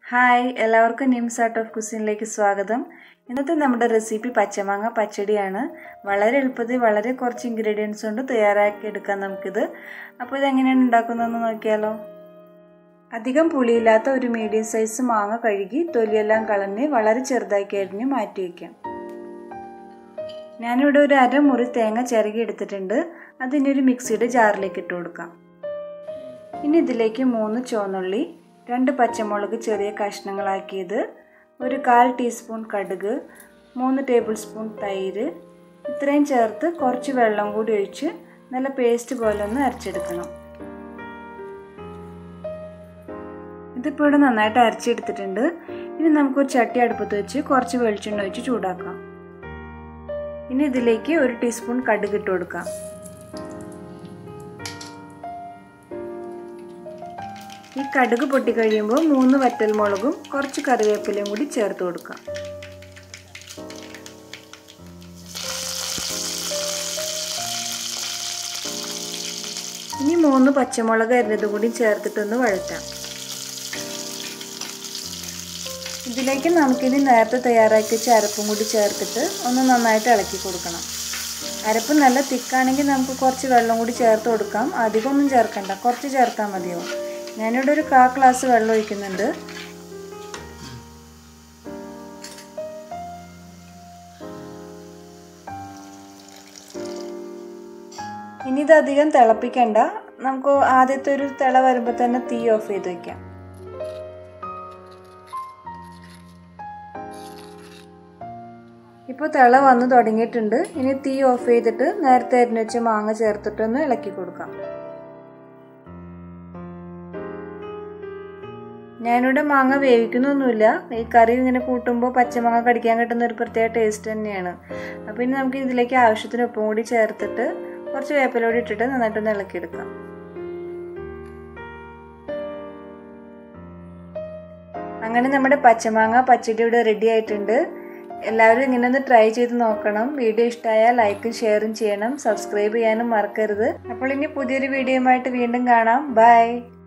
hi എല്ലാവർക്കും nymphs art of കുസിനിലേക്ക് സ്വാഗതം ഇന്നത്തെ നമ്മുടെ റെസിപ്പി പച്ചമാങ്ങ പച്ചടിയാണ് വളരെ എളുപ്പത്തിൽ വളരെ കുറച്ച് ഇൻഗ്രീഡിയൻസ് കൊണ്ട് തയ്യാറാക്കി എടുക്കാം നമുക്കിത് അപ്പോൾ ഇതെങ്ങനെയാണ് ഉണ്ടാക്കുന്നതെന്ന് നോക്കിയാലോ അധികം പുളിയില്ലാത്ത ഒരു മീഡിയം സൈസ് മാങ്ങ കഴുകി തൊലിയെല്ലാം കളഞ്ഞ് വളരെ ചെറുതാക്കി അരിഞ്ഞ് മാറ്റി വയ്ക്കാം ഞാനിവിടെ ഒരു അരമുറി തേങ്ങ ചിരകി എടുത്തിട്ടുണ്ട് അതിനി ഒരു മിക്സിയുടെ ജാറിലേക്ക് ഇട്ട് കൊടുക്കാം ഇനി ഇതിലേക്ക് മൂന്ന് ചുവന്നുള്ളി രണ്ട് പച്ചമുളക് ചെറിയ കഷ്ണങ്ങളാക്കിയത് ഒരു കാൽ ടീസ്പൂൺ കടുക് മൂന്ന് ടേബിൾ സ്പൂൺ തൈര് ഇത്രയും ചേർത്ത് കുറച്ച് വെള്ളം കൂടി ഒഴിച്ച് നല്ല പേസ്റ്റ് പോലെ ഒന്ന് അരച്ചെടുക്കണം ഇതിപ്പോൾ ഇവിടെ നന്നായിട്ട് അരച്ചെടുത്തിട്ടുണ്ട് ഇനി നമുക്കൊരു ചട്ടി അടുപ്പത്ത് വെച്ച് കുറച്ച് വെളിച്ചെണ്ണ ഒഴിച്ച് ചൂടാക്കാം ഇനി ഇതിലേക്ക് ഒരു ടീസ്പൂൺ കടുക് ഇട്ട് കൊടുക്കാം ഈ കടുക് പൊട്ടിക്കഴിയുമ്പോൾ മൂന്ന് വറ്റൽമുളകും കുറച്ച് കറിവേപ്പിലയും കൂടി ചേർത്ത് കൊടുക്കാം ഇനി മൂന്ന് പച്ചമുളക് അരിഞ്ഞത് കൂടി ചേർത്തിട്ടൊന്ന് വഴറ്റാം ഇതിലേക്ക് നമുക്കിനി നേരത്തെ തയ്യാറാക്കി വെച്ച അരപ്പും കൂടി ചേർത്തിട്ട് ഒന്ന് നന്നായിട്ട് ഇളക്കി കൊടുക്കണം അരപ്പ് നല്ല തിക്കാണെങ്കിൽ നമുക്ക് കുറച്ച് വെള്ളം കൂടി ചേർത്ത് കൊടുക്കാം അധികമൊന്നും ചേർക്കണ്ട കുറച്ച് ചേർത്താൽ മതിയോ ഞാനിവിടെ ഒരു കാ ഗ്ലാസ് വെള്ളം ഒഴിക്കുന്നുണ്ട് ഇനി ഇത് അധികം തിളപ്പിക്കണ്ട നമുക്ക് ആദ്യത്തെ ഒരു തിള വരുമ്പോൾ തന്നെ തീ ഓഫ് ചെയ്ത് വെക്കാം ഇപ്പോൾ തിള വന്ന് തുടങ്ങിയിട്ടുണ്ട് ഇനി തീ ഓഫ് ചെയ്തിട്ട് നേരത്തെ അരിഞ്ഞ് വെച്ച മാങ്ങ ചേർത്തിട്ടൊന്ന് ഇളക്കി കൊടുക്കാം ഞാനിവിടെ മാങ്ങ വേവിക്കുന്നൊന്നുമില്ല ഈ കറി ഇങ്ങനെ കൂട്ടുമ്പോൾ പച്ചമാങ്ങ കടിക്കാൻ കിട്ടുന്ന ഒരു പ്രത്യേക ടേസ്റ്റ് തന്നെയാണ് അപ്പോൾ ഇനി നമുക്ക് ഇതിലേക്ക് ആവശ്യത്തിന് ഉപ്പും കൂടി ചേർത്തിട്ട് കുറച്ച് വേപ്പിലോടി ഇട്ടിട്ട് നന്നായിട്ടൊന്ന് ഇളക്കിയെടുക്കാം അങ്ങനെ നമ്മുടെ പച്ചമാങ്ങ പച്ചടി ഇവിടെ റെഡി ആയിട്ടുണ്ട് എല്ലാവരും ഇങ്ങനെ ഒന്ന് ട്രൈ ചെയ്ത് നോക്കണം വീഡിയോ ഇഷ്ടമായാൽ ലൈക്കും ഷെയറും ചെയ്യണം സബ്സ്ക്രൈബ് ചെയ്യാനും മറക്കരുത് അപ്പോൾ ഇനി പുതിയൊരു വീഡിയോയുമായിട്ട് വീണ്ടും കാണാം ബൈ